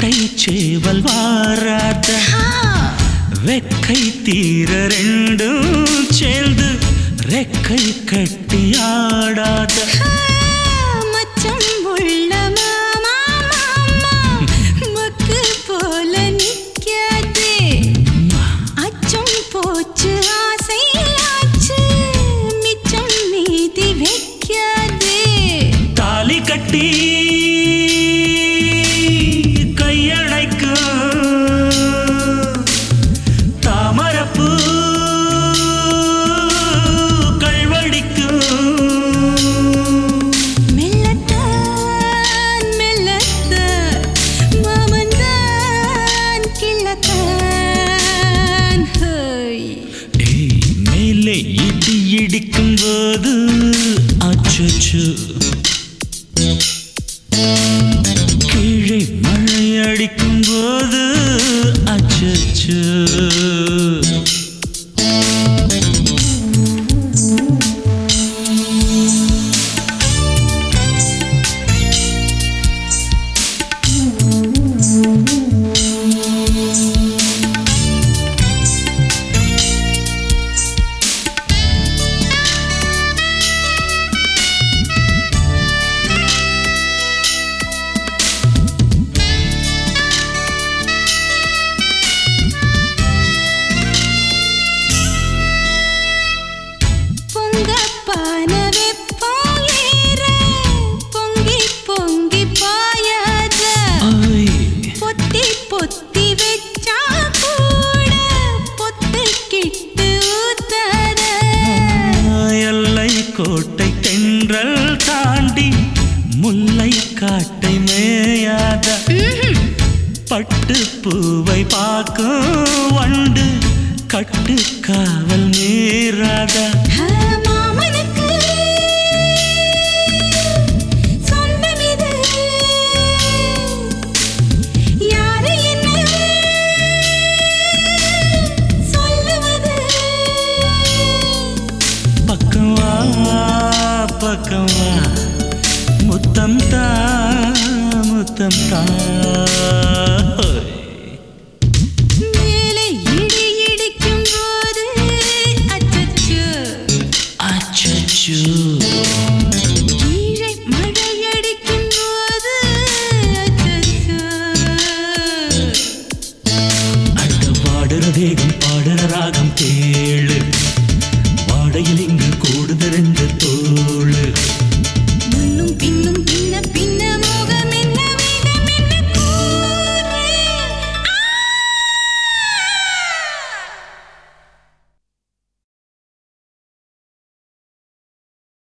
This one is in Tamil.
கோட்டை சேவல் வாராத வெக்கை தீர ரெண்டும் சேர்ந்து ரெக்கை கட்டி ஆடாத மச்சம் உள்ள மாமா மாமா மக்கு போல நிக்காதே அச்சம் போச்சு ஆசையாச்சு மிச்சம் மீதி வைக்காதே தாலி கட்டி கையணைக்கும் தாமரப்பூ கழ்வடிக்கும் மெல்லத்தான் மெல்லத்தான் மாமன்தான் கிள்ளத்தான் ஹோய் ஏய், மேலே இடி இடிக்கும் போது அச்சோ கீழே மழை அடிக்கும் போது அச்சோ பொங்க பான வெப்பம் ஏற பொங்கி பொங்கி பாயாத ஐ பொத்தி பொத்தி வச்சா கூட பொத்து கிட்டு ஊத்தாத எல்லை கோட்டை தென்றல் தாண்டி முல்லை காட்டை மேயாத பட்டு பூவை பார்க்கும் வண்டு கட்டு காவல் மீறாத ஆ, மாமனுக்கு சொந்தம் இது. யாரு என்ன சொல்லுவது பக்கம் வா பக்கம் வா முத்தம் தா முத்தம் தா